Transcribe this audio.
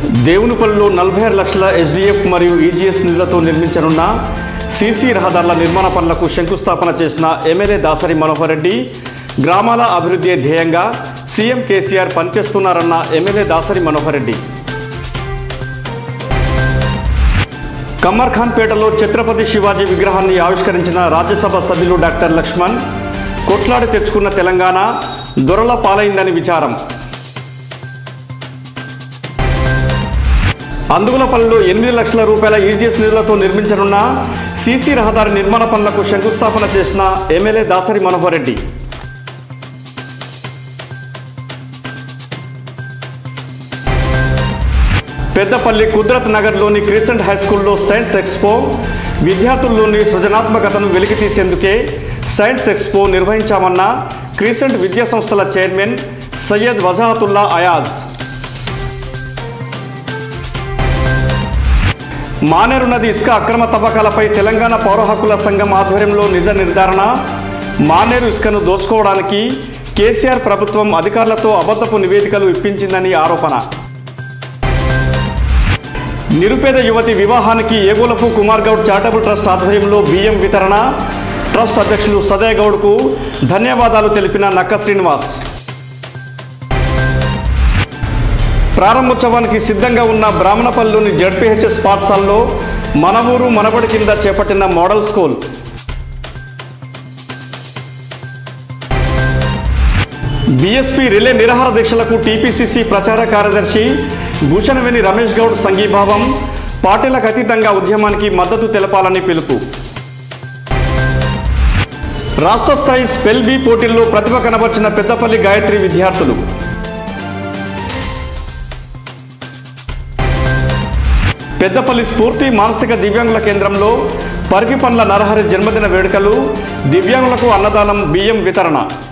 దేవునిపల్లిలో నలభై ఆరు లక్షల ఎస్డీఎఫ్ మరియు ఈజీఎస్ నిధులతో నిర్మించనున్న సీసీ రహదారుల నిర్మాణ పనులకు శంకుస్థాపన చేసిన ఎమ్మెల్యే దాసరి మనోహర్ రెడ్డి గ్రామాల అభివృద్ధి ధ్యేయంగా సీఎం కేసీఆర్ పనిచేస్తున్నారన్న ఎమ్మెల్యే దాసరి మనోహర్ రెడ్డి కమ్మర్ఖాన్పేటలో ఛత్రపతి శివాజీ విగ్రహాన్ని ఆవిష్కరించిన రాజ్యసభ సభ్యులు డాక్టర్ లక్ష్మణ్ కొట్లాడి తెచ్చుకున్న తెలంగాణ దొరల పాలైందని విచారం అందుగులపల్లిలో ఎనిమిది లక్షల రూపాయల ఈజీఎస్ నిధులతో నిర్మించనున్న సీసీ రహదారి నిర్మాణ పనులకు శంకుస్థాపన చేసిన ఎమ్మెల్యే దాసరి మనోహర్ రెడ్డి పెద్దపల్లి కుదరత్ నగర్లోని క్రిసెంట్ హై స్కూల్లో సైన్స్ ఎక్స్పో విద్యార్థుల్లోని సృజనాత్మకతను వెలికి తీసేందుకే సైన్స్ ఎక్స్పో నిర్వహించామన్న క్రిసెంట్ విద్యా సంస్థల చైర్మన్ సయ్యద్ వజాహతుల్లా అయాజ్ మానేరు నది ఇసుక అక్రమ తవ్వకాలపై తెలంగాణ పౌర హక్కుల సంఘం ఆధ్వర్యంలో నిజ నిర్ధారణ మానేరు ఇసుకను దోచుకోవడానికి కేసీఆర్ ప్రభుత్వం అధికారులతో అబద్ధపు నివేదికలు ఇప్పించిందని ఆరోపణ నిరుపేద యువతి వివాహానికి ఏగోలపు కుమార్ గౌడ్ చారిటబుల్ ట్రస్ట్ ఆధ్వర్యంలో బియ్యం వితరణ ట్రస్ట్ అధ్యక్షులు సదయ్ గౌడ్కు ధన్యవాదాలు తెలిపిన నక్క శ్రీనివాస్ ప్రారంభోత్సవానికి సిద్ధంగా ఉన్న బ్రాహ్మణపల్లిలోని జడ్పీహెచ్ఎస్ పాఠశాలలో మన ఊరు మనబడి కింద చేపట్టిన మోడల్ స్కూల్ బీఎస్పీ రిలే నిరాహార దీక్షలకు టీపీసీసీ ప్రచార కార్యదర్శి భూషణవేణి రమేష్ గౌడ్ సంఘీభావం పార్టీలకు అతీతంగా ఉద్యమానికి మద్దతు తెలపాలని పిలుపు రాష్ట్ర స్థాయి స్పెల్ బీ పోటీల్లో ప్రతిభ కనబర్చిన పెద్దపల్లి గాయత్రి విద్యార్థులు పెద్దపల్లి స్ఫూర్తి మానసిక దివ్యాంగుల కేంద్రంలో పరికి పండ్ల నరహరి జన్మదిన వేడుకలు దివ్యాంగులకు అన్నదానం బియ్యం వితరణ